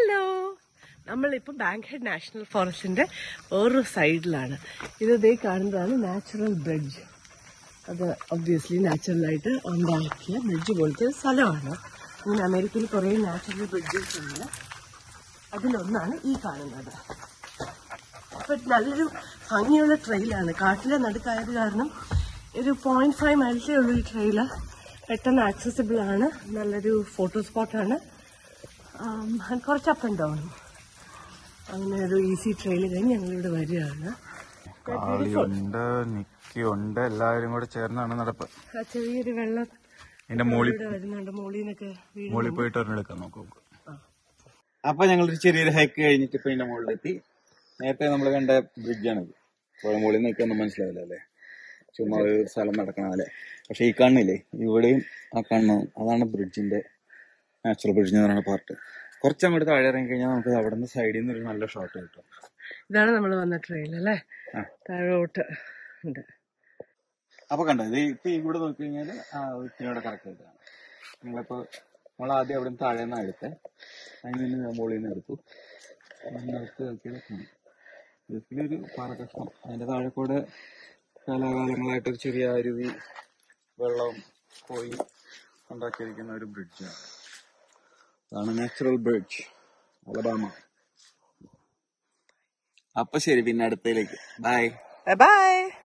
Hello നമ്മളിപ്പോൾ Bankhead national ഫോറസ്റ്റിന്റെ വേറൊരു സൈഡിലാണ് ഇത് ദേ കാണുന്നതാണ് നാച്ചുറൽ ബ്രിഡ്ജ് അത് ഒബ്വിയസ്ലി നാച്ചുറലായിട്ട് ഉണ്ടാക്കിയ ബ്രിഡ്ജ് പോലത്തെ ഒരു സ്ഥലമാണ് ഇങ്ങനെ അമേരിക്കയിൽ കുറേ നാച്ചുറൽ ബ്രിഡ്ജസ് ഉണ്ട് അതിലൊന്നാണ് ഈ കാണുന്നത് അപ്പൊ നല്ലൊരു ഭംഗിയുള്ള ട്രെയിലാണ് കാട്ടിലെ നടുക്കായത് കാരണം ഒരു പോയിന്റ് ഫൈവ് മൈൽസേ ഉള്ളൂ ഈ ട്രെയില് പെട്ടെന്ന് ആക്സസിബിൾ ആണ് നല്ലൊരു ഫോട്ടോ സ്പോട്ടാണ് കുറച്ച് അപ്പ് ആൻഡ് ഡൗൺ അങ്ങനെ ഒരു ഈസി ട്രെയിൽ കഴിഞ്ഞ് ഞങ്ങളിവിടെ വരികയാണ് കാളിയുണ്ട് നിക്കിയുണ്ട് എല്ലാവരും കൂടെ ചേർന്നാണ് നടപ്പ് ആ ചെറിയൊരു വെള്ളം എന്റെ മോളി ഇവിടെ വരുന്നുണ്ട് മോളിൽ നിന്നൊക്കെ വീഴും മോളിൽ പോയിട്ട് ഒരെണ്ണെടുക്കാൻ നോക്കും അപ്പൊ ഞങ്ങളൊരു ചെറിയൊരു ഹൈക്ക് കഴിഞ്ഞിട്ട് ഇപ്പൊ ഇതിന്റെ മുകളിലെത്തി നേരത്തെ നമ്മൾ കണ്ട ബ്രിഡ്ജാണിത് അപ്പോൾ മുകളിൽ നിൽക്കൊന്നും മനസ്സിലാവില്ല അല്ലേ ചുമ്മാ ഒരു സ്ഥലം നടക്കണ പോലെ പക്ഷെ ഈ കണ്ണില്ലേ ഇവിടെയും ആ കണ്ണ് അതാണ് ബ്രിഡ്ജിന്റെ നാച്ചുറൽ ബ്രിഡ്ജ് എന്ന് പറയുന്ന പാർട്ട് കുറച്ചങ്ങോട്ട് താഴെ ഇറങ്ങി കഴിഞ്ഞാൽ നമുക്ക് അവിടെ നിന്ന് സൈഡിൽ നിന്ന് ഒരു നല്ല ഷോട്ട് കിട്ടും ഇതാണ് നമ്മൾ വന്ന ട്രെയിൽ അല്ലേ ആ. താഴോട്ട് ഉണ്ട് അപ്പൊ കണ്ടോ ഇത് ഇപ്പൊ ഇവിടെ നോക്കി കഴിഞ്ഞാല് ആ ഇതിനോട് കറക്റ്റ് ആയിട്ടാണ് നിങ്ങളിപ്പോ നമ്മൾ ആദ്യം അവിടെ നിന്ന് താഴെ നിന്നാണ് എടുത്തത് അതിന് പിന്നെ മുകളിൽ നിന്ന് എടുത്തു അതിനകത്ത് നോക്കിയത് കാണാം. ഇതിലൊരു പാറക്കഷ്ണം അതിന്റെ താഴെ കൂടെ കാലാകാലങ്ങളായിട്ട് ഒരു ചെറിയ അരുവി വെള്ളം പോയി ഉണ്ടാക്കിയിരിക്കുന്ന ഒരു ബ്രിഡ്ജാണ് അതാണ് നാച്ചുറൽ ബ്രിഡ്ജ് അലബാമ അപ്പൊ ശരി പിന്നെ അടുത്തയിലേക്ക് ബൈ ബൈ